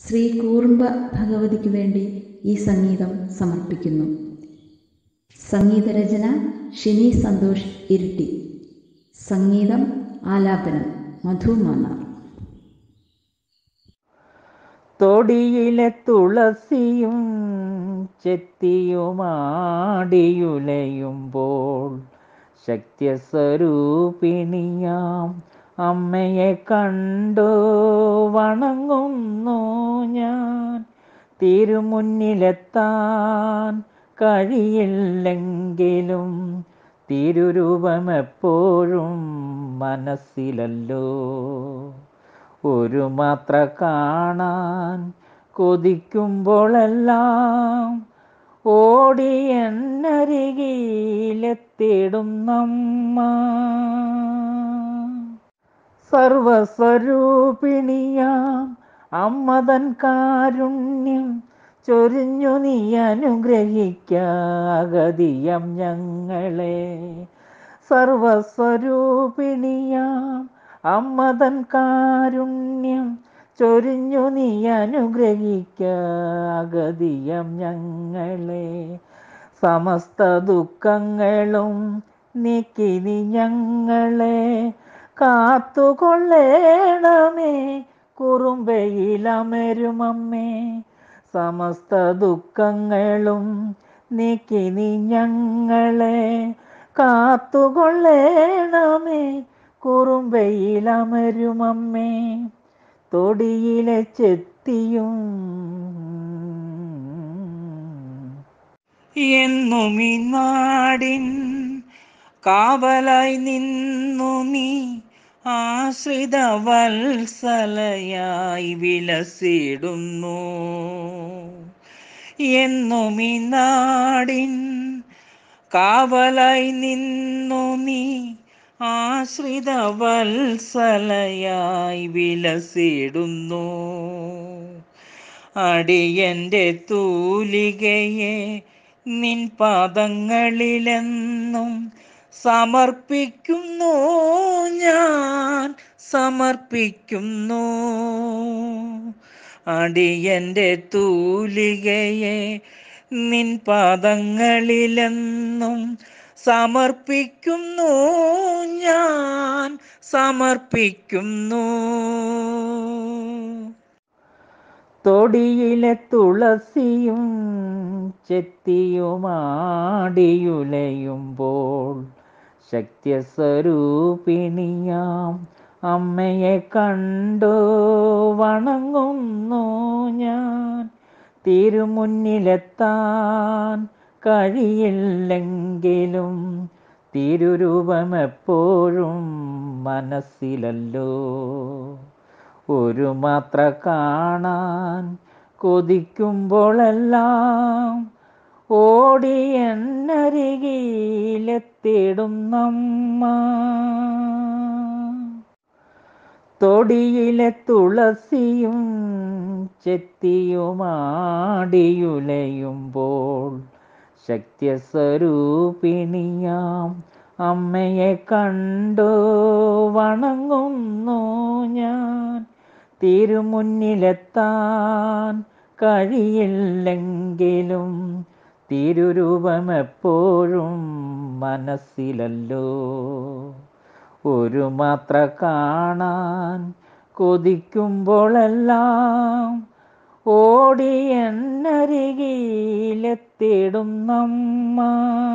ശ്രീ കൂർമ്പ ഭഗവതിക്ക് വേണ്ടി ഈ സംഗീതം സമർപ്പിക്കുന്നു സംഗീതരചന ഷിനി സന്തോഷ് ഇരിട്ടി സംഗീതം ആലാപനം മധു മാന്നാർ തൊടിയിലെ തുളസിയും ചെത്തിയുമാടിയുലയുമ്പോൾ ശക്തിസ്വരൂപിണിയാം അമ്മയെ കണ്ടു വണങ്ങുന്നു ഞാൻ തിരുമുന്നിലെത്താൻ കഴിയില്ലെങ്കിലും തിരുരൂപമെപ്പോഴും മനസ്സിലല്ലോ ഒരു മാത്ര കാണാൻ കൊതിക്കുമ്പോഴെല്ലാം ഓടി എന്നരികിലെത്തിടും നമ്മ സർവസ്വരൂപിണിയാം അമ്മതൻ കാരുണ്യം ചൊരിഞ്ഞു നീ അനുഗ്രഹിക്കാകതിയം ഞങ്ങളെ സർവസ്വരൂപിണിയാം അമ്മതൻ കാരുണ്യം ചൊരിഞ്ഞു നീ അനുഗ്രഹിക്കാകതിയം ഞങ്ങളെ സമസ്ത ദുഃഖങ്ങളും നീക്കി നീ ഞങ്ങളെ കാത്തുകൊള്ളേണമേ കുറുമ്പയിലമരുമമ്മേ സമസ്ത ദുഃഖങ്ങളും നീക്കി നീ ഞങ്ങളെ കാത്തുകൊള്ളേണമേ കുറുമ്പയിലമരുമമ്മേ തൊടിയിലെ ചെത്തിയും എന്നും ഈ നാടിൻ കാവലായി നിന്നു നീ ആശ്രിത വത്സലയായി വിലസിടുന്നു എന്നും ഈ നാടിൻ കാവലായി നിന്നു നീ ആശ്രിത വത്സലയായി വിലസിടുന്നു അടിയന്റെ തൂലികയെ നിൻ പാദങ്ങളിലെന്നും സമർപ്പിക്കുന്നു ഞാൻ സമർപ്പിക്കുന്നു അടിയന്റെ തൂലികയെ നിൻ പാദങ്ങളിലെന്നും സമർപ്പിക്കുന്നു ഞാൻ സമർപ്പിക്കുന്നു തൊടിയിലെ തുളസിയും ചെത്തിയുമാടിയുലയുമ്പോൾ ശക്തിസ്വരൂപിണിയാം അമ്മയെ കണ്ടു വണങ്ങുന്നു ഞാൻ തിരുമുന്നിലെത്താൻ കഴിയില്ലെങ്കിലും തിരുരൂപമെപ്പോഴും മനസ്സിലല്ലോ ഒരു മാത്ര കാണാൻ കൊതിക്കുമ്പോഴെല്ലാം ഓടി എന്നരികിലെത്തിടും നമ്മ തൊടിയിലെ തുളസിയും ചെത്തിയുമാടിയുലയുമ്പോൾ ശക്തിസ്വരൂപിണിയാം അമ്മയെ കണ്ടു വണങ്ങുന്നു ഞാൻ തിരുമുന്നിലെത്താൻ കഴിയില്ലെങ്കിലും തിരുരൂപമെപ്പോഴും മനസ്സിലല്ലോ ഒരു മാത്ര കാണാൻ കൊതിക്കുമ്പോഴെല്ലാം ഓടി എന്നരികിലെത്തിടും നമ്മ